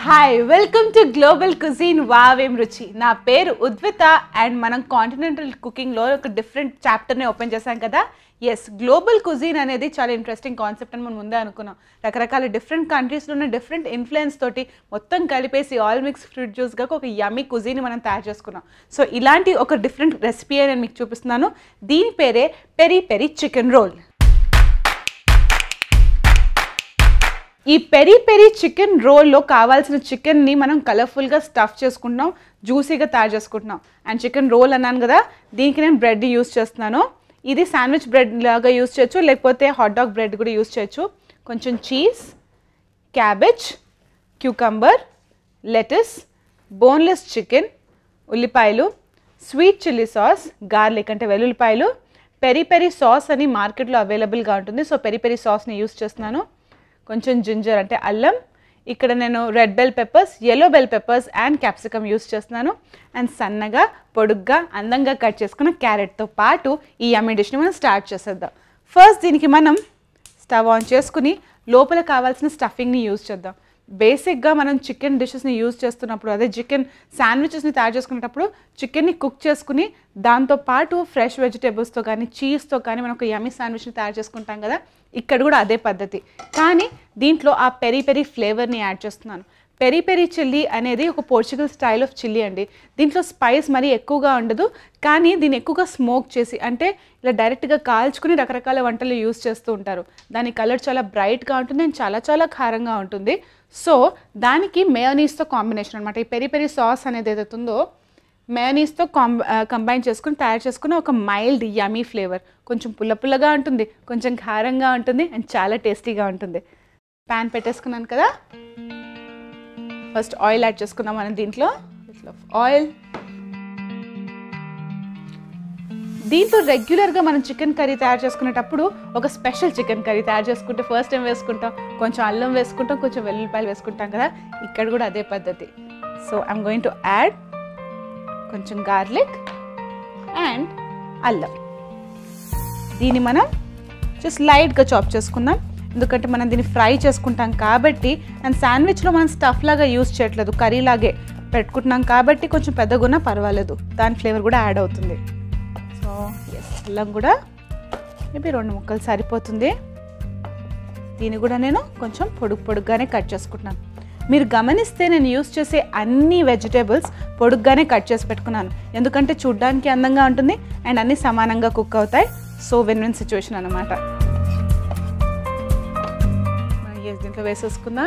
Hi welcome to global cuisine వావేం రుచి నా పేరు ఉద్విత అండ్ మనం కాంటినెంటల్ కుకింగ్లో ఒక డిఫరెంట్ చాప్టర్ని ఓపెన్ చేశాం కదా ఎస్ గ్లోబల్ కుజీన్ అనేది చాలా ఇంట్రెస్టింగ్ కాన్సెప్ట్ అని మనం ముందే అనుకున్నాం రకరకాల డిఫరెంట్ కంట్రీస్లో ఉన్న డిఫరెంట్ ఇన్ఫ్లుయెన్స్ తోటి మొత్తం కలిపేసి ఆల్ మిక్స్ ఫ్రూట్ జ్యూస్గా ఒక యమ్మీ కుజీన్ మనం తయారు చేసుకున్నాం సో ఇలాంటి ఒక డిఫరెంట్ రెసిపీ నేను మీకు చూపిస్తున్నాను దీని పేరే పెరి పెరి చికెన్ రోల్ ఈ పెరి పెరి చికెన్ రోల్లో కావాల్సిన చికెన్ని మనం కలర్ఫుల్గా స్టఫ్ చేసుకుంటున్నాం జ్యూసీగా తయారు చేసుకుంటున్నాం అండ్ చికెన్ రోల్ అన్నాను కదా దీనికి నేను బ్రెడ్ యూస్ చేస్తున్నాను ఇది శాండ్విచ్ బ్రెడ్ లాగా యూస్ చేయొచ్చు లేకపోతే హాట్ డాగ్ బ్రెడ్ కూడా యూస్ చేయొచ్చు కొంచెం cheese cabbage cucumber lettuce boneless chicken ఉల్లిపాయలు స్వీట్ చిల్లీ సాస్ గార్లిక్ అంటే వెల్లుల్లిపాయలు పెరి పెరి సాస్ అని మార్కెట్లో అవైలబుల్గా ఉంటుంది సో పెరి పెరి సాస్ని యూస్ చేస్తున్నాను కొంచెం జింజర్ అంటే అల్లం ఇక్కడ నేను red bell peppers yellow bell peppers and capsicum use చేస్తున్నాను అండ్ సన్నగా పొడుగ్గా అందంగా కట్ చేసుకున్న క్యారెట్తో పాటు ఈ యమ్మీ డిష్ని మనం స్టార్ట్ చేసేద్దాం ఫస్ట్ దీనికి మనం స్టవ్ ఆన్ చేసుకుని లోపల కావాల్సిన స్టఫింగ్ని యూజ్ చేద్దాం బేసిక్గా మనం చికెన్ డిషెస్ని యూజ్ చేస్తున్నప్పుడు అదే చికెన్ శాండ్విచెస్ని తయారు చేసుకునేటప్పుడు చికెన్ని కుక్ చేసుకుని దాంతో పాటు ఫ్రెష్ వెజిటేబుల్స్తో కానీ చీజ్తో కానీ మనం ఒక యమీ శాండ్విచ్ని తయారు చేసుకుంటాం కదా ఇక్కడ కూడా అదే పద్ధతి కానీ దీంట్లో ఆ పెరి పెరి ఫ్లేవర్ని యాడ్ చేస్తున్నాను పెరి పెరి చిల్లీ అనేది ఒక పోర్చుగల్ స్టైల్ ఆఫ్ చిల్లీ అండి దీంట్లో స్పైస్ మరీ ఎక్కువగా ఉండదు కానీ దీన్ని ఎక్కువగా స్మోక్ చేసి అంటే ఇలా డైరెక్ట్గా కాల్చుకుని రకరకాల వంటలు యూస్ చేస్తూ ఉంటారు దాని కలర్ చాలా బ్రైట్గా ఉంటుంది అండ్ చాలా చాలా కారంగా ఉంటుంది సో దానికి మేయోనీస్తో కాంబినేషన్ అనమాట ఈ పెరి పెరి సాస్ అనేది ఏదైతే ఉందో మేయోనీస్తో కాంబ కంబైన్ చేసుకుని తయారు చేసుకున్న ఒక మైల్డ్ యమీ ఫ్లేవర్ కొంచెం పుల్ల పుల్లగా ఉంటుంది కొంచెం కారంగా ఉంటుంది అండ్ చాలా టేస్టీగా ఉంటుంది ప్యాన్ పెట్టేసుకున్నాను కదా ఫస్ట్ ఆయిల్ యాడ్ చేసుకుందాం మనం దీంట్లో ఆయిల్ దీంతో రెగ్యులర్గా మనం చికెన్ కర్రీ తయారు చేసుకునేటప్పుడు ఒక స్పెషల్ చికెన్ కర్రీ తయారు చేసుకుంటే ఫస్ట్ టైం వేసుకుంటాం కొంచెం అల్లం వేసుకుంటాం కొంచెం వెల్లుల్లిపాయలు వేసుకుంటాం కదా ఇక్కడ కూడా అదే పద్ధతి so I'm going to add కొంచెం గార్లిక్ అండ్ అల్లం దీన్ని మనం జస్ట్ లైట్గా చాప్ చేసుకుందాం ఎందుకంటే మనం దీన్ని ఫ్రై చేసుకుంటాం కాబట్టి అండ్ శాండ్విచ్లో మనం స్టఫ్ లాగా యూస్ చేయట్లేదు కర్రీ లాగే పెట్టుకుంటున్నాం కాబట్టి కొంచెం పెద్దగా ఉన్నా పర్వాలేదు దాని ఫ్లేవర్ కూడా యాడ్ అవుతుంది సో ఎస్ అల్లం కూడా మేబీ రెండు ముక్కలు సరిపోతుంది దీన్ని కూడా నేను కొంచెం పొడుగు పొడుగ్గానే కట్ చేసుకుంటున్నాను మీరు గమనిస్తే నేను యూస్ చేసే అన్ని వెజిటేబుల్స్ పొడుగ్గానే కట్ చేసి పెట్టుకున్నాను ఎందుకంటే చూడ్డానికి అందంగా ఉంటుంది అండ్ అన్నీ సమానంగా కుక్ అవుతాయి సో విన్ విన్ సిచ్యువేషన్ అనమాట దీంట్లో వేసేసుకుందాం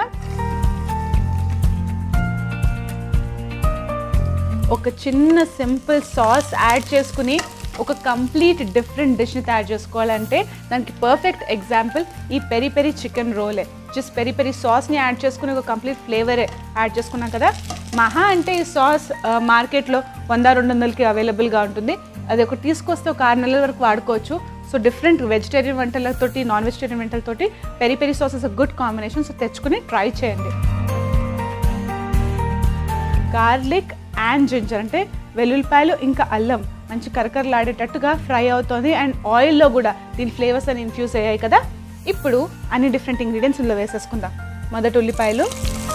ఒక చిన్న సింపుల్ సాస్ యాడ్ చేసుకుని ఒక కంప్లీట్ డిఫరెంట్ డిష్ని తయారు చేసుకోవాలంటే దానికి పర్ఫెక్ట్ ఎగ్జాంపుల్ ఈ పెరి పెరి చికెన్ రోలే జస్ట్ పెరి పెరి సాస్ని యాడ్ చేసుకుని ఒక కంప్లీట్ ఫ్లేవరే యాడ్ చేసుకున్నాం కదా మహా అంటే ఈ సాస్ మార్కెట్లో వంద రెండు వందలకి అవైలబుల్గా ఉంటుంది అది ఒకటి తీసుకొస్తే ఒక ఆరు నెలల వరకు వాడుకోవచ్చు సో డిఫరెంట్ వెజిటేరియన్ వంటలతోటి నాన్ వెజిటేరియన్ వంటలతోటి peri peri sauce is a good combination so తెచ్చుకుని ట్రై చేయండి గార్లిక్ అండ్ జింజర్ అంటే వెల్లుల్లిపాయలు ఇంకా అల్లం మంచి కరకరలాడేటట్టుగా ఫ్రై అవుతుంది అండ్ ఆయిల్లో కూడా దీని ఫ్లేవర్స్ అని ఇన్ఫ్యూజ్ అయ్యాయి కదా ఇప్పుడు అన్ని డిఫరెంట్ ఇంగ్రీడియంట్స్ ఇందులో వేసేసుకుందాం మొదటి ఉల్లిపాయలు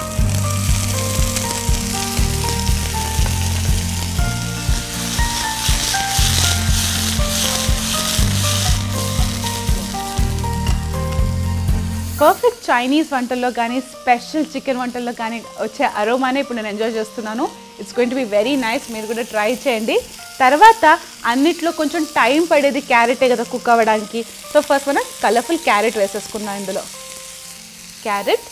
పర్ఫెక్ట్ చైనీస్ వంటల్లో కానీ స్పెషల్ చికెన్ వంటల్లో కానీ వచ్చే అరోమానే ఇప్పుడు నేను ఎంజాయ్ చేస్తున్నాను it's going to be very nice మీరు కూడా ట్రై చేయండి తర్వాత అన్నిట్లో కొంచెం టైం పడేది క్యారెటే కదా కుక్ అవ్వడానికి సో ఫస్ట్ మనం కలర్ఫుల్ క్యారెట్ వేసేసుకుందాం ఇందులో క్యారెట్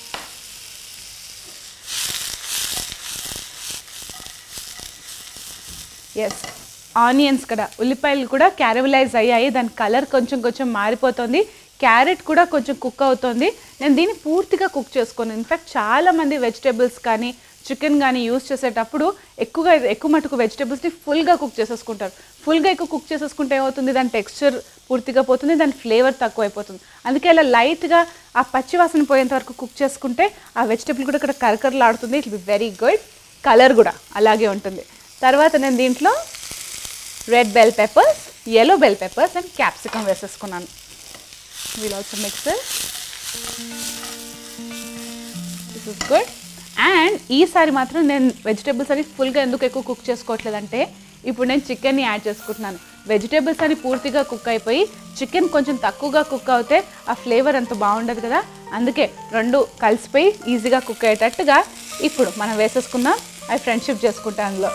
ఎస్ ఆనియన్స్ కూడా ఉల్లిపాయలు కూడా క్యారవలైజ్ అయ్యాయి దాని కలర్ కొంచెం కొంచెం మారిపోతుంది క్యారెట్ కూడా కొంచెం కుక్ అవుతుంది నేను దీన్ని పూర్తిగా కుక్ చేసుకోను ఇన్ఫ్యాక్ట్ చాలామంది వెజిటేబుల్స్ కానీ చికెన్ కానీ యూస్ చేసేటప్పుడు ఎక్కువగా ఎక్కువ మటుకు వెజిటేబుల్స్ని ఫుల్గా కుక్ చేసేసుకుంటారు ఫుల్గా ఎక్కువ కుక్ చేసేసుకుంటే ఏమవుతుంది దాని టెక్స్చర్ పూర్తిగా పోతుంది దాని ఫ్లేవర్ తక్కువ అయిపోతుంది అందుకే ఇలా లైట్గా ఆ పచ్చివాసన పోయేంత వరకు కుక్ చేసుకుంటే ఆ వెజిటేబుల్ కూడా ఇక్కడ కరకరలాడుతుంది it be very good colour కూడా అలాగే ఉంటుంది తర్వాత నేను దీంట్లో red bell peppers yellow bell peppers and capsicum వేసేసుకున్నాను we'll also mix this is good and ఈసారి మాత్రం నేను వెజిటేబుల్స్ అని ఫుల్గా ఎందుకు ఎక్కువ కుక్ చేసుకోవట్లేదంటే ఇప్పుడు నేను చికెన్ని యాడ్ చేసుకుంటున్నాను వెజిటేబుల్స్ అని పూర్తిగా కుక్ అయిపోయి చికెన్ కొంచెం తక్కువగా కుక్ అవుతే ఆ ఫ్లేవర్ అంత బాగుండదు కదా అందుకే రెండు కలిసిపోయి ఈజీగా కుక్ అయ్యేటట్టుగా ఇప్పుడు మనం వేసేసుకుందాం అవి ఫ్రెండ్షిప్ చేసుకుంటాం అందులో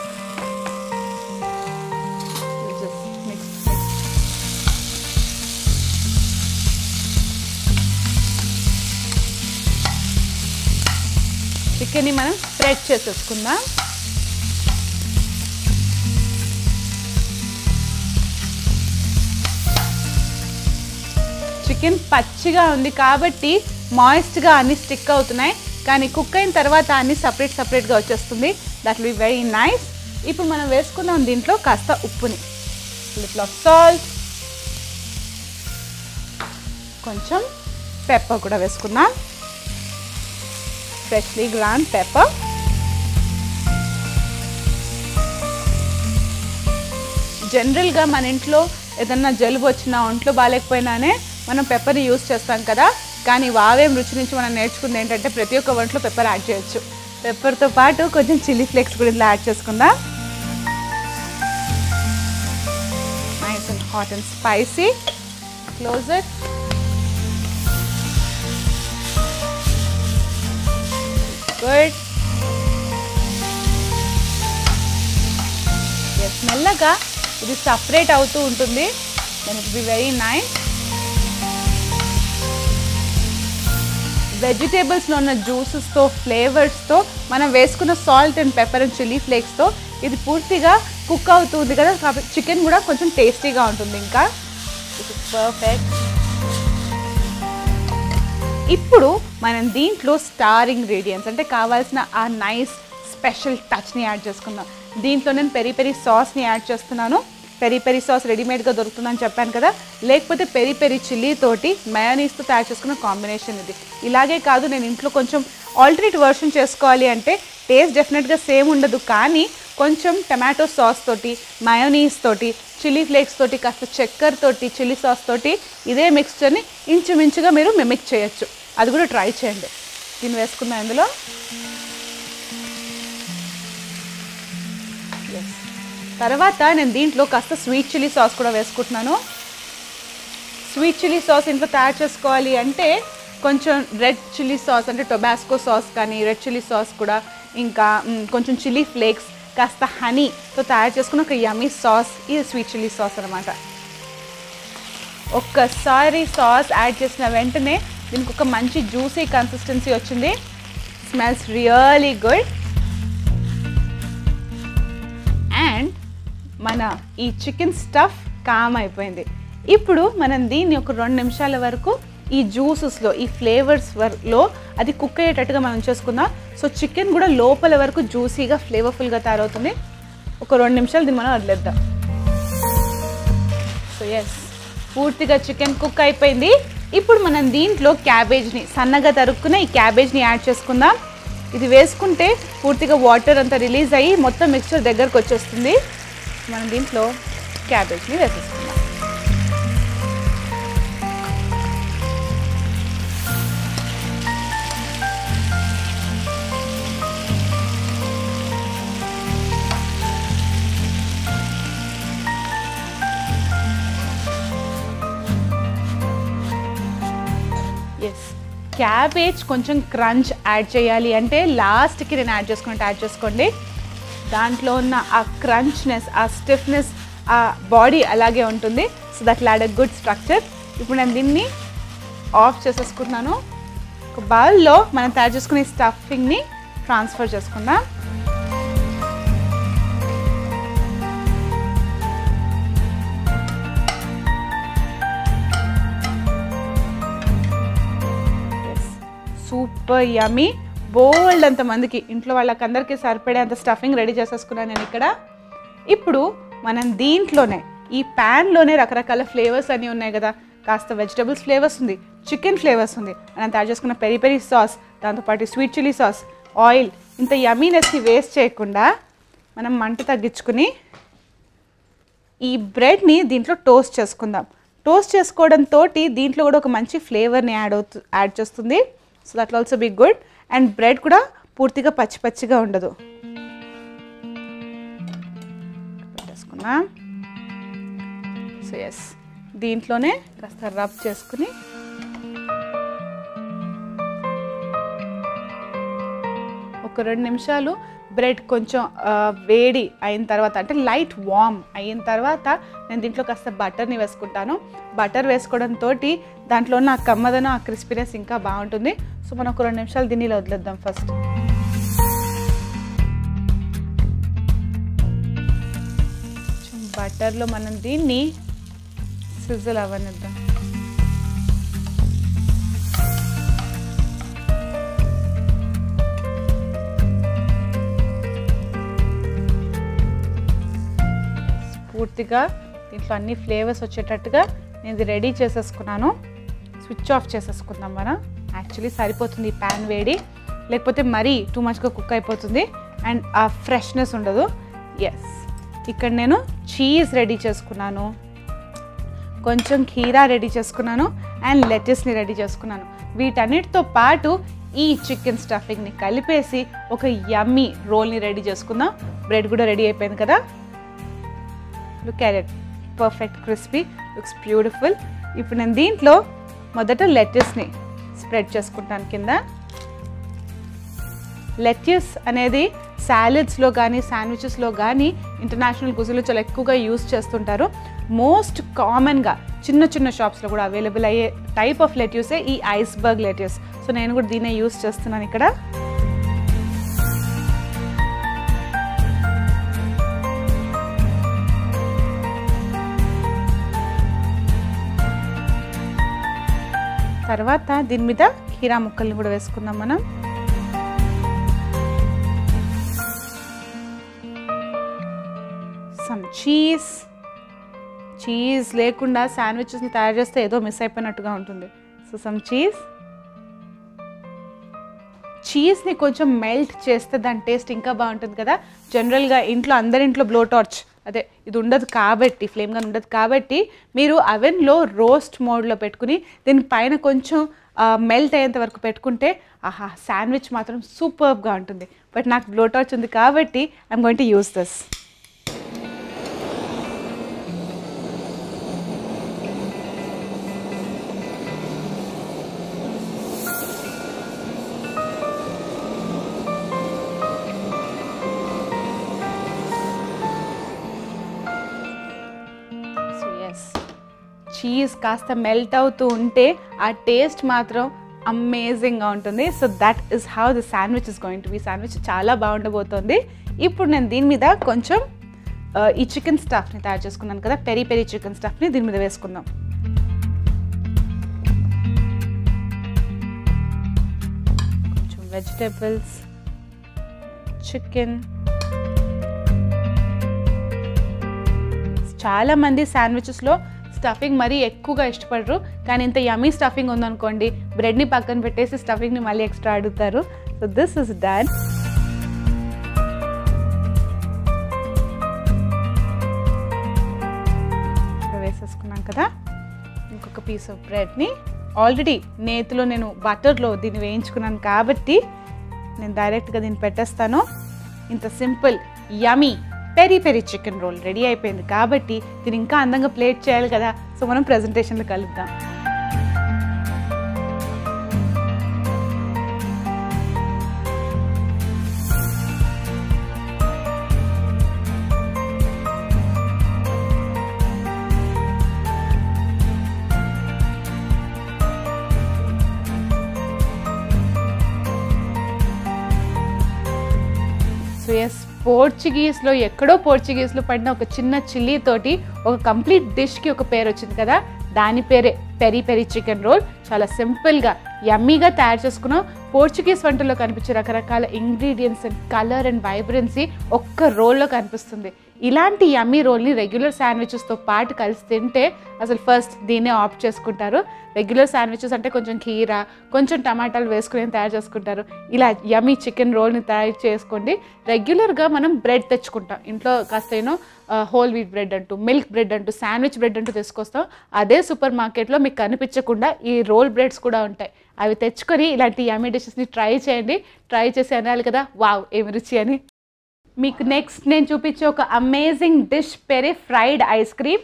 Just mix, mix. చికెన్ని మనం స్ప్రెడ్ చేసేసుకుందాం చికెన్ పచ్చిగా ఉంది కాబట్టి మాయిస్ట్గా అన్ని స్టిక్ అవుతున్నాయి కానీ కుక్ అయిన తర్వాత అన్ని సపరేట్ సపరేట్గా వచ్చేస్తుంది that will be very nice ఇప్పుడు మనం వేసుకుందాం దీంట్లో కాస్త ఉప్పుని లిటిల్ ఆఫ్ సాల్ట్ కొంచెం పెప్పర్ కూడా వేసుకుందాం ఫ్రెష్లీ గ్రాండ్ పెప్పర్ జనరల్గా మన ఇంట్లో ఏదన్నా జలుబు వచ్చినా ఒంట్లో బాగాలేకపోయినానే మనం పెప్పర్ని యూస్ చేస్తాం కదా కానీ వావేం రుచి నుంచి మనం నేర్చుకుంది ఏంటంటే ప్రతి ఒక్క వంటలో పెప్పర్ యాడ్ చేయొచ్చు పెప్పర్తో పాటు కొంచెం చిల్లీ ఫ్లేక్స్ కూడా ఇందులో యాడ్ చేసుకుందాం nice and hot and spicy close it good yes మెల్లగా ఇది సపరేట్ అవుతూ ఉంటుంది then it be very nice వెజిటేబుల్స్లో ఉన్న జ్యూసెస్తో ఫ్లేవర్స్తో మనం వేసుకున్న salt and pepper and chilli ఫ్లేక్స్తో ఇది పూర్తిగా కుక్ అవుతుంది కదా కాబట్టి చికెన్ కూడా కొంచెం టేస్టీగా ఉంటుంది ఇంకా పర్ఫెక్ట్ ఇప్పుడు మనం దీంట్లో స్టార్ ఇంగ్రీడియంట్స్ అంటే కావాల్సిన ఆ నైస్ స్పెషల్ టచ్ని యాడ్ చేసుకుందాం దీంట్లో నేను పెరి పెరి సాస్ని యాడ్ చేస్తున్నాను పెరి పెరి సాస్ రెడీమేడ్గా దొరుకుతుందని చెప్పాను కదా లేకపోతే పెరి పెరి చిల్లీ తోటి మయోనీస్తో తయారు చేసుకున్న కాంబినేషన్ ఇది ఇలాగే కాదు నేను ఇంట్లో కొంచెం ఆల్టర్నేట్ వర్షన్ చేసుకోవాలి అంటే టేస్ట్ డెఫినెట్గా సేమ్ ఉండదు కానీ కొంచెం టమాటో సాస్ తోటి మయోనీస్ తోటి చిల్లీ ఫ్లేక్స్ తోటి కాస్త చక్కెర తోటి చిల్లీ సాస్ తోటి ఇదే మిక్స్చర్ని ఇంచుమించుగా మీరు మిమిక్ చేయొచ్చు అది కూడా ట్రై చేయండి దీన్ని వేసుకుందాం ఇందులో Yes. తర్వాత నేను దీంట్లో కాస్త స్వీట్ చిల్లీ సాస్ కూడా వేసుకుంటున్నాను స్వీట్ చిల్లీ సాస్ ఇంట్లో తయారు చేసుకోవాలి అంటే కొంచెం రెడ్ చిల్లీ సాస్ అంటే టొబాస్కో సాస్ కానీ రెడ్ చిల్లీ సాస్ కూడా ఇంకా మ్, కొంచెం చిల్లీ ఫ్లేక్స్ కాస్త హనీతో తయారు చేసుకున్న ఒక యమీ సాస్ ఇది స్వీట్ చిల్లీ సాస్ అనమాట ఒక్కసారి సాస్ యాడ్ చేసిన వెంటనే దీనికి ఒక మంచి జ్యూసీ కన్సిస్టెన్సీ వచ్చింది స్మెల్స్ రియలీ గుడ్ అండ్ మన ఈ చికెన్ స్టఫ్ కామ్ అయిపోయింది ఇప్పుడు మనం దీన్ని ఒక రెండు నిమిషాల వరకు ఈ జ్యూసెస్లో ఈ ఫ్లేవర్స్ లో అది కుక్ అయ్యేటట్టుగా మనం చేసుకుందాం సో చికెన్ కూడా లోపల వరకు జ్యూసీగా ఫ్లేవర్ఫుల్గా తయారవుతుంది ఒక రెండు నిమిషాలు దీన్ని మనం వదిలేద్దాం సో ఎస్ పూర్తిగా చికెన్ కుక్ అయిపోయింది ఇప్పుడు మనం దీంట్లో క్యాబేజ్ని సన్నగా తరుక్కున్న ఈ క్యాబేజ్ని యాడ్ చేసుకుందాం ఇది వేసుకుంటే పూర్తిగా వాటర్ అంతా రిలీజ్ అయ్యి మొత్తం మిక్స్చర్ దగ్గరకు వచ్చేస్తుంది మనం దీంట్లో క్యాబేజ్ని వేసేసుకుందాం ఎస్ క్యాబేజ్ కొంచెం క్రంచ్ యాడ్ చేయాలి అంటే లాస్ట్కి నేను యాడ్ చేసుకున్నట్టు యాడ్ చేసుకోండి దాంట్లో ఉన్న ఆ క్రంచ్నెస్ ఆ స్టిఫ్నెస్ ఆ బాడీ అలాగే ఉంటుంది so that lad a good structure ఇప్పుడు నేను దీన్ని ఆఫ్ చేసేసుకుంటున్నాను ఒక బౌల్లో మనం తయారు చేసుకునే స్టఫింగ్ని ట్రాన్స్ఫర్ చేసుకుందాం సూపర్ యమీ బోల్డ్ అంత మందికి ఇంట్లో వాళ్ళకందరికీ సరిపడే అంత స్టఫింగ్ రెడీ చేసేసుకున్నాను నేను ఇక్కడ ఇప్పుడు మనం దీంట్లోనే ఈ ప్యాన్లోనే రకరకాల ఫ్లేవర్స్ అన్నీ ఉన్నాయి కదా కాస్త వెజిటబుల్స్ ఫ్లేవర్స్ ఉంది చికెన్ ఫ్లేవర్స్ ఉంది మనం తయారు చేసుకున్న పెరి పెరి సాస్ దాంతోపాటు స్వీట్ చిల్లీ సాస్ ఆయిల్ ఇంత యమీనెస్ని వేస్ట్ చేయకుండా మనం మంట తగ్గించుకుని ఈ బ్రెడ్ని దీంట్లో టోస్ట్ చేసుకుందాం టోస్ట్ చేసుకోవడంతో దీంట్లో కూడా ఒక మంచి ఫ్లేవర్ని యాడ్ అవుతు యాడ్ చేస్తుంది so that also be good and bread కూడా పూర్తిగా పచ్చి పచ్చిగా ఉండదు పెట్టేసుకున్నా సో ఎస్ దీంట్లోనే కాస్త రబ్ చేసుకుని ఒక రెండు నిమిషాలు బ్రెడ్ కొంచెం ఆ, వేడి అయిన తర్వాత అంటే లైట్ వామ్ అయిన తర్వాత నేను దీంట్లో కాస్త బటర్ని వేసుకుంటాను బటర్ వేసుకోవడంతో దాంట్లో ఉన్న ఆ కమ్మదనం ఆ క్రిస్పీనెస్ ఇంకా బాగుంటుంది సో మనం ఒక రెండు నిమిషాలు దీన్ని ఇలా వదిలేద్దాం ఫస్ట్ బటర్లో మనం దీన్ని సిజల్ అవ్వనిద్దాం పూర్తిగా దీంట్లో అన్ని ఫ్లేవర్స్ వచ్చేటట్టుగా నేను ఇది రెడీ చేసేసుకున్నాను స్విచ్ ఆఫ్ చేసేసుకుందాం మనం యాక్చువల్లీ సరిపోతుంది ఈ ప్యాన్ వేడి లేకపోతే మరీ టూ మచ్గా కుక్ అయిపోతుంది అండ్ ఆ ఫ్రెష్నెస్ ఉండదు ఎస్ ఇక్కడ నేను చీజ్ రెడీ చేసుకున్నాను కొంచెం కీరా రెడీ చేసుకున్నాను అండ్ లెటెస్ని రెడీ చేసుకున్నాను వీటన్నిటితో పాటు ఈ చికెన్ స్టఫింగ్ని కలిపేసి ఒక యమ్మీ రోల్ని రెడీ చేసుకుందాం బ్రెడ్ కూడా రెడీ అయిపోయింది కదా look at it perfect crispy looks beautiful ఇప్పుడు నేను దీంట్లో మొదట లెట్యూస్ని స్ప్రెడ్ చేసుకుంటాను కింద లెట్యూస్ అనేది సాలెడ్స్లో కానీ శాండ్విచెస్లో కానీ ఇంటర్నేషనల్ కుజులు చాలా ఎక్కువగా యూస్ చేస్తుంటారు మోస్ట్ కామన్గా చిన్న చిన్న షాప్స్లో కూడా అవైలబుల్ అయ్యే టైప్ ఆఫ్ లెట్యూసే ఈ ఐస్బర్గ్ లెట్యూస్ సో నేను కూడా దీన్నే యూస్ చేస్తున్నాను ఇక్కడ తర్వాత దీని మీద కీరా ముక్కల్ని కూడా వేసుకుందాం మనం సమ్ చీజ్ చీజ్ లేకుండా శాండ్విచెస్ని తయారు చేస్తే ఏదో మిస్ అయిపోయినట్టుగా ఉంటుంది సో సమ్ చీజ్ చీజ్ని కొంచెం మెల్ట్ చేస్తే దాని టేస్ట్ ఇంకా బాగుంటుంది కదా జనరల్గా ఇంట్లో అందరింట్లో బ్లో టార్చ్ అదే ఇది ఉండదు కాబట్టి ఫ్లేమ్ గా ఉండదు కాబట్టి మీరు అవెన్లో రోస్ట్ మోడ్లో పెట్టుకుని దీని పైన కొంచెం మెల్ట్ అయ్యేంత వరకు పెట్టుకుంటే ఆహా శాండ్విచ్ మాత్రం సూపర్గా ఉంటుంది బట్ నాకు బ్లో టార్చ్ ఉంది కాబట్టి I'm going to use this so yes cheese కాస్త మెల్ట్ అవుతూ ఉంటే ఆ టేస్ట్ మాత్రం అమేజింగ్గా ఉంటుంది so that is how the sandwich is going to be sandwich చాలా బాగుండబోతోంది ఇప్పుడు నేను దీని మీద కొంచెం ఆ, ఈ చికెన్ స్టఫ్ని తయారు చేసుకున్నాను కదా పెరి పెరి చికెన్ స్టఫ్ని దీని మీద వేసుకుందాం కొంచెం వెజిటేబుల్స్ చికెన్ చాలా మంది శాండ్విచెస్లో స్టఫింగ్ మరీ ఎక్కువగా ఇష్టపడరు కానీ ఇంత యమీ స్టఫింగ్ ఉందనుకోండి బ్రెడ్ని పక్కన పెట్టేసి స్టఫింగ్ని మళ్ళీ ఎక్స్ట్రా అడుగుతారు సో దిస్ ఇస్ డన్ వేసేసుకున్నాం కదా ఇంకొక పీస్ ఆఫ్ బ్రెడ్ని ఆల్రెడీ నేతిలో నేను బటర్లో దీన్ని వేయించుకున్నాను కాబట్టి నేను డైరెక్ట్గా దీన్ని పెట్టేస్తాను ఇంత simple yummy peri peri chicken roll ready అయిపోయింది కాబట్టి దీన్ని ఇంకా అందంగా ప్లేట్ చేయాలి కదా సో మనం ప్రజెంటేషన్లో కలుద్దాం సో ఎస్ పోర్చుగీస్లో ఎక్కడో పోర్చుగీస్లో పడిన ఒక చిన్న చిల్లీ తోటి ఒక కంప్లీట్ డిష్కి ఒక పేరు వచ్చింది కదా దాని పేరే పెరి పెరి చికెన్ రోల్ చాలా సింపుల్గా యమ్మీగా తయారు చేసుకున్నాం పోర్చుగీస్ వంటల్లో కనిపించే రకరకాల ingredients and colour and vibrancy ఒక్క రోల్లో కనిపిస్తుంది ఇలాంటి యమ్మీ రోల్ని రెగ్యులర్ శాండ్విచెస్తో పాటు కలిసి తింటే అసలు ఫస్ట్ దీన్నే ఆప్ట్ చేసుకుంటారు రెగ్యులర్ శాండ్విచెస్ అంటే కొంచెం కీర కొంచెం టమాటాలు వేసుకుని తయారు చేసుకుంటారు ఇలా యమ్మీ చికెన్ రోల్ని తయారు చేసుకోండి రెగ్యులర్గా మనం బ్రెడ్ తెచ్చుకుంటాం ఇంట్లో కాస్త ఏనో హోల్ వీట్ బ్రెడ్ అంటూ మిల్క్ బ్రెడ్ అంటూ శాండ్విచ్ బ్రెడ్ అంటూ తీసుకొస్తాం అదే సూపర్ మార్కెట్లో మీకు కనిపించకుండా ఈ రోల్ బ్రెడ్స్ కూడా ఉంటాయి అవి తెచ్చుకొని ఇలాంటి యమ్మీ డిషెస్ని ట్రై చేయండి ట్రై చేసి అనాలి కదా వావ్ ఏమి రుచి అని మీకు నెక్స్ట్ నేను చూపించే ఒక అమేజింగ్ డిష్ పేరే ఫ్రైడ్ ఐస్ క్రీమ్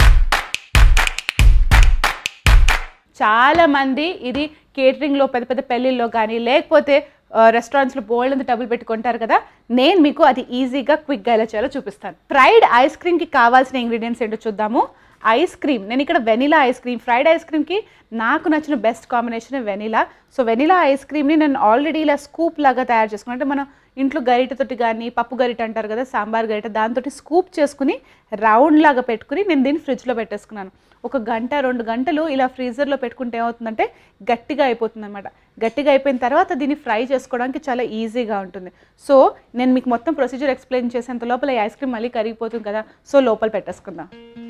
చాలా మంది ఇది కేటరింగ్లో పెద్ద పెద్ద పెళ్ళిళ్ళలో కానీ లేకపోతే రెస్టారెంట్స్లో బోల్డ్ అంత డబ్బులు పెట్టుకుంటారు కదా నేను మీకు అది ఈజీగా క్విక్గా ఎలా చేయాలో చూపిస్తాను ఫ్రైడ్ ఐస్ క్రీమ్కి కావాల్సిన ఇంగ్రీడియంట్స్ ఏంటో చూద్దాము ఐస్ క్రీమ్ నేను ఇక్కడ vanilla ice cream fried ice క్రీమ్కి నాకు నచ్చిన best combination vanilla so vanilla ice క్రీమ్ని నేను ఆల్రెడీ ఇలా స్కూప్ లాగా తయారు చేసుకున్నాను అంటే మనం ఇంట్లో గరిటతోటి కానీ పప్పు గరిట అంటారు కదా సాంబార్ గరిట దాంతో స్కూప్ చేసుకుని రౌండ్ లాగా పెట్టుకుని నేను దీన్ని ఫ్రిడ్జ్లో పెట్టేసుకున్నాను ఒక గంట రెండు గంటలు ఇలా ఫ్రీజర్లో పెట్టుకుంటే ఏమవుతుందంటే గట్టిగా అయిపోతుంది అనమాట గట్టిగా అయిపోయిన తర్వాత దీన్ని ఫ్రై చేసుకోవడానికి చాలా ఈజీగా ఉంటుంది సో నేను మీకు మొత్తం ప్రొసీజర్ ఎక్స్ప్లెయిన్ చేసేంత లోపల ఈ ఐస్ క్రీమ్ మళ్ళీ కరిగిపోతుంది కదా సో లోపల పెట్టేసుకుందాం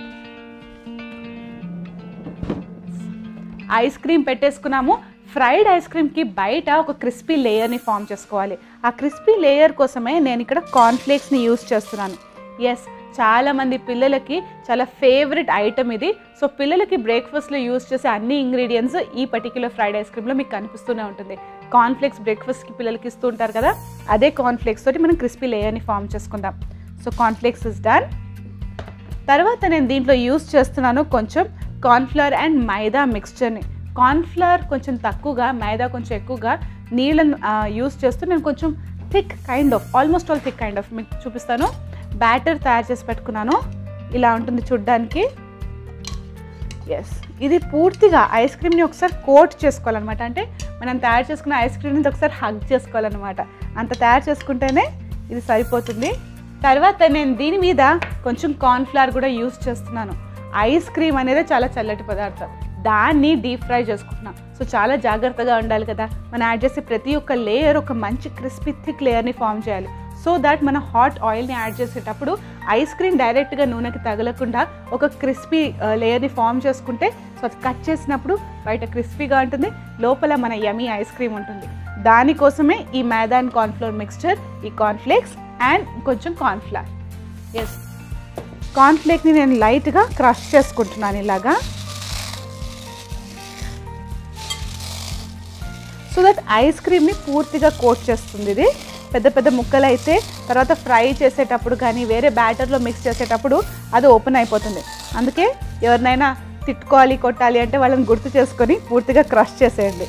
ఐస్ క్రీమ్ పెట్టేసుకున్నాము ఫ్రైడ్ ఐస్ క్రీమ్కి బయట ఒక క్రిస్పీ లేయర్ని ఫామ్ చేసుకోవాలి ఆ క్రిస్పీ లేయర్ కోసమే నేను ఇక్కడ కార్న్ఫ్లేక్స్ని యూస్ చేస్తున్నాను ఎస్ చాలామంది పిల్లలకి చాలా ఫేవరెట్ ఐటమ్ ఇది సో పిల్లలకి బ్రేక్ఫాస్ట్లో యూస్ చేసే అన్ని ఇంగ్రీడియంట్స్ ఈ పర్టిక్యులర్ ఫ్రైడ్ ఐస్ క్రీమ్లో మీకు కనిపిస్తూనే ఉంటుంది కార్న్ఫ్లేక్స్ బ్రేక్ఫాస్ట్కి పిల్లలకి ఇస్తూ ఉంటారు కదా అదే కార్న్ఫ్లేక్స్ తోటి మనం క్రిస్పీ లేయర్ని ఫామ్ చేసుకుందాం సో కార్న్ఫ్లేక్స్ ఇస్ డన్ తర్వాత నేను దీంట్లో యూస్ చేస్తున్నాను కొంచెం కార్న్ఫ్లవర్ అండ్ మైదా మిక్స్చర్ని కార్న్ఫ్లవర్ కొంచెం తక్కువగా మైదా కొంచెం ఎక్కువగా నీళ్ళను యూస్ చేస్తూ నేను కొంచెం thick kind of almost all thick kind of మీకు చూపిస్తాను బ్యాటర్ తయారు చేసి పెట్టుకున్నాను ఇలా ఉంటుంది చూడ్డానికి ఎస్ ఇది పూర్తిగా ఐస్ క్రీమ్ని ఒకసారి కోట్ చేసుకోవాలన్నమాట అంటే మనం తయారు చేసుకున్న ఐస్ క్రీమ్ని ఒకసారి హగ్ చేసుకోవాలన్నమాట అంత తయారు చేసుకుంటేనే ఇది సరిపోతుంది తర్వాత నేను దీని మీద కొంచెం కార్న్ఫ్లవర్ కూడా యూస్ చేస్తున్నాను ఐస్ క్రీమ్ అనేది చాలా చల్లటి పదార్థం దాన్ని డీప్ ఫ్రై చేసుకుంటున్నాం సో చాలా జాగ్రత్తగా ఉండాలి కదా మనం యాడ్ చేసే ప్రతి ఒక్క లేయర్ ఒక మంచి క్రిస్పీ థిక్ లేయర్ని ఫామ్ చేయాలి సో దాట్ మనం హాట్ ఆయిల్ని యాడ్ చేసేటప్పుడు ఐస్ క్రీమ్ డైరెక్ట్గా నూనెకి తగలకుండా ఒక క్రిస్పీ లేయర్ని ఫామ్ చేసుకుంటే సో అది కట్ చేసినప్పుడు బయట క్రిస్పీగా ఉంటుంది లోపల మన యమీ ఐస్ క్రీమ్ ఉంటుంది దానికోసమే ఈ మైదా అండ్ కార్న్ఫ్లోర్ మిక్స్చర్ ఈ కార్న్ఫ్లేక్స్ అండ్ కొంచెం కార్న్ఫ్లవర్ ఎస్ కార్న్ఫ్లేక్ని నేను లైట్గా క్రష్ చేసుకుంటున్నాను ఇలాగా సో దట్ ఐస్ క్రీమ్ని పూర్తిగా కోట్ చేస్తుంది ఇది పెద్ద పెద్ద ముక్కలు అయితే తర్వాత ఫ్రై చేసేటప్పుడు కానీ వేరే బ్యాటర్లో మిక్స్ చేసేటప్పుడు అది ఓపెన్ అయిపోతుంది అందుకే ఎవరినైనా తిట్టుకోవాలి కొట్టాలి అంటే వాళ్ళని గుర్తు చేసుకొని పూర్తిగా క్రష్ చేసేయండి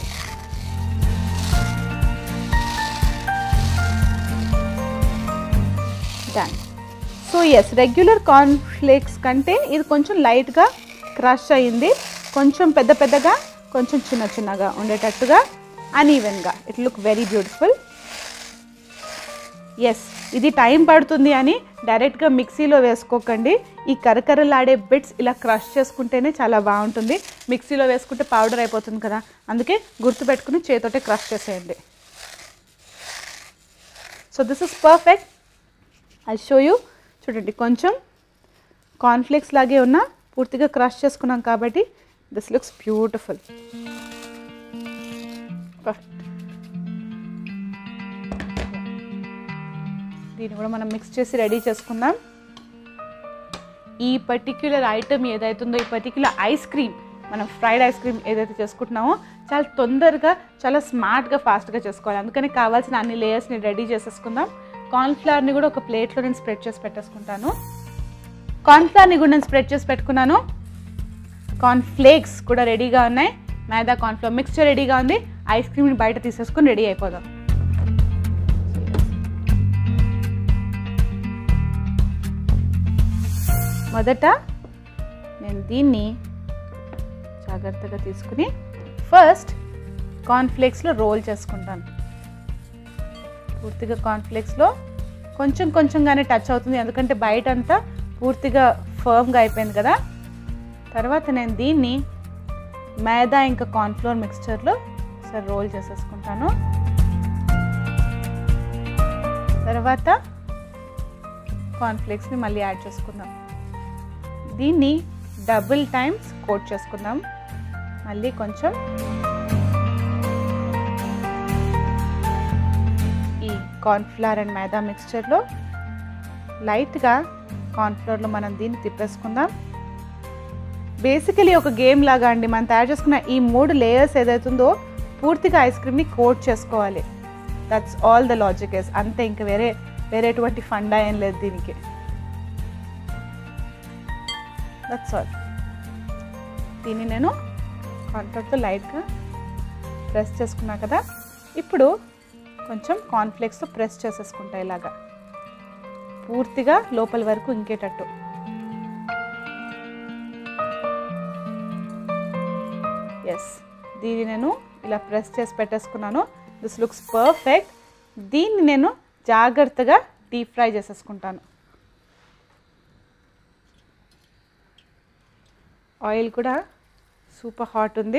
done so yes regular cornflakes కంటే ఇది కొంచెం లైట్గా క్రష్ అయ్యింది కొంచెం పెద్ద పెద్దగా కొంచెం చిన్న చిన్నగా ఉండేటట్టుగా అన్ఈవెన్గా it look very beautiful yes ఇది టైం పడుతుంది అని డైరెక్ట్గా మిక్సీలో వేసుకోకండి ఈ కరకరలాడే బిట్స్ ఇలా క్రష్ చేసుకుంటేనే చాలా బాగుంటుంది మిక్సీలో వేసుకుంటే పౌడర్ అయిపోతుంది కదా అందుకే గుర్తుపెట్టుకుని చేతోటే క్రష్ చేసేయండి so this is perfect I show you చూడండి కొంచెం కార్న్ఫ్లేక్స్ లాగే ఉన్న పూర్తిగా క్రష్ చేసుకున్నాం కాబట్టి దిస్ లుక్స్ బ్యూటిఫుల్ పర్ఫెక్ట్ దీన్ని కూడా మనం మిక్స్ చేసి రెడీ చేసుకుందాం ఈ పర్టిక్యులర్ ఐటమ్ ఏదైతుందో ఈ పర్టిక్యులర్ ఐస్ క్రీమ్ మనం ఫ్రైడ్ ఐస్ క్రీమ్ ఏదైతే చేసుకుంటున్నామో చాలా తొందరగా చాలా స్మార్ట్గా ఫాస్ట్గా చేసుకోవాలి అందుకని కావాల్సిన అన్ని లేయర్స్ని రెడీ చేసేసుకుందాం కార్న్ఫ్లవర్ని కూడా ఒక ప్లేట్లో నేను స్ప్రెడ్ చేసి పెట్టేసుకుంటాను కార్న్ఫ్లవర్ని కూడా నేను స్ప్రెడ్ చేసి పెట్టుకున్నాను కార్న్ ఫ్లేక్స్ కూడా రెడీగా ఉన్నాయి మైదా కార్న్ఫ్లవర్ మిక్స్చర్ రెడీగా ఉంది ఐస్ క్రీమ్ని బయట తీసేసుకొని రెడీ అయిపోదాం మొదట నేను దీన్ని జాగ్రత్తగా తీసుకుని ఫస్ట్ కార్న్ఫ్లేక్స్లో రోల్ చేసుకుంటాను పూర్తిగా కార్న్ఫ్లేక్స్లో కొంచెం కొంచెంగానే టచ్ అవుతుంది ఎందుకంటే బయట అంతా పూర్తిగా ఫర్మ్గా అయిపోయింది కదా తర్వాత నేను దీన్ని మైదా ఇంకా కార్న్ఫ్లోర్ మిక్స్చర్లో ఒకసారి రోల్ చేసేసుకుంటాను తర్వాత కార్న్ఫ్లేక్స్ని మళ్ళీ యాడ్ చేసుకుందాం దీన్ని డబుల్ టైమ్స్ కోట్ చేసుకుందాం మళ్ళీ కొంచెం ఈ కార్న్ఫ్లవర్ అండ్ మైదా మిక్స్చర్లో లైట్గా కార్న్ఫ్లవర్లో మనం దీన్ని తిప్పేసుకుందాం బేసికలీ ఒక గేమ్ లాగా అండి మనం తయారు చేసుకున్న ఈ మూడు లేయర్స్ ఏదైతుందో పూర్తిగా ఐస్ క్రీమ్ని కోట్ చేసుకోవాలి that's all the logic is అంతే ఇంకా వేరే వేరే ఎటువంటి ఫండా ఏం లేదు దీనికి దట్స్ ఆల్ దీన్ని నేను కార్న్ఫ్లవర్తో లైట్గా ప్రెస్ చేసుకున్నా కదా ఇప్పుడు కొంచెం కార్న్ఫ్లేక్స్తో ప్రెస్ చేసేసుకుంటా ఇలాగా పూర్తిగా లోపల వరకు ఇంకేటట్టు ఎస్ దీన్ని నేను ఇలా ప్రెస్ చేసి పెట్టేసుకున్నాను దిస్ లుక్స్ పర్ఫెక్ట్ దీన్ని నేను జాగ్రత్తగా డీప్ ఫ్రై చేసేసుకుంటాను ఆయిల్ కూడా సూపర్ హాట్ ఉంది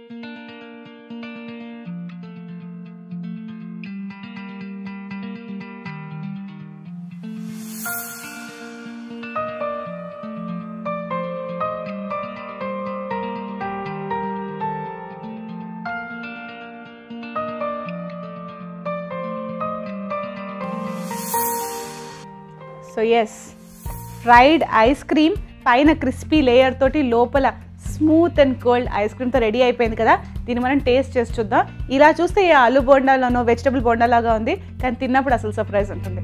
so yes fried ice cream పైన క్రిస్పీ లేయర్ తోటి లోపల స్మూత్ అండ్ కోల్డ్ ఐస్ క్రీమ్తో రెడీ అయిపోయింది కదా దీన్ని మనం టేస్ట్ చేసి చూద్దాం ఇలా చూస్తే ఈ ఆలు బోండాలోనో వెజిటబుల్ బోండాలాగా ఉంది కానీ తిన్నప్పుడు అసలు సర్ప్రైజ్ ఉంటుంది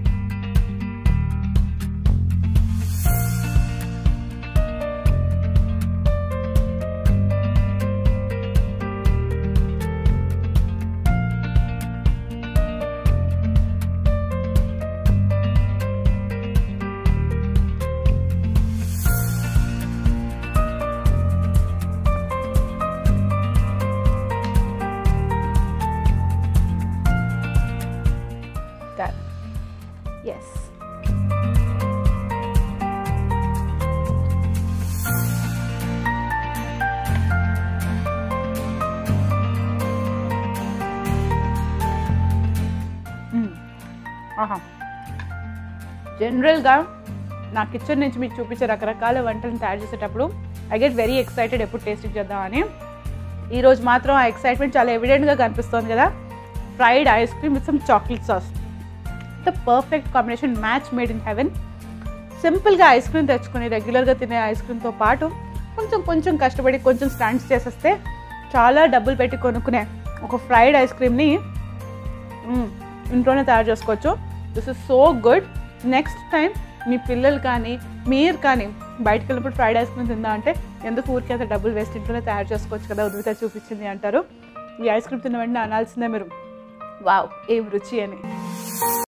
Done. Yes. ఆహా జనరల్గా నా కిచెన్ నుంచి మీకు చూపించే రకరకాల వంటలను తయారు చేసేటప్పుడు ఐ గెట్ వెరీ ఎక్సైటెడ్ ఎప్పుడు టేస్ట్ చేద్దామని ఈరోజు మాత్రం ఆ ఎక్సైట్మెంట్ చాలా ఎవిడెంట్గా కనిపిస్తుంది కదా fried ice cream with some chocolate sauce the perfect combination match made in heaven సింపుల్గా ఐస్ క్రీమ్ తెచ్చుకొని రెగ్యులర్గా తినే ఐస్ క్రీమ్తో పాటు కొంచెం కొంచెం కష్టపడి కొంచెం స్టాండ్స్ చేసేస్తే చాలా డబ్బులు పెట్టి కొనుక్కునే ఒక ఫ్రైడ్ ఐస్ క్రీమ్ని మ్మ్, ఇంట్లోనే తయారు చేసుకోవచ్చు this is so good next time మీ పిల్లలు కానీ మీరు కానీ బయటకు వెళ్ళినప్పుడు ఫ్రైడ్ ఐస్ క్రీమ్ తిందా అంటే ఎందుకు ఊరికే అంత డబ్బులు వేస్ట్ ఇంట్లోనే తయారు చేసుకోవచ్చు కదా ఉద్విత చూపించింది అంటారు ఈ ఐస్ క్రీమ్ తిన్న వెంటనే అనాల్సిందే మీరు వావ్ ఏం రుచి అని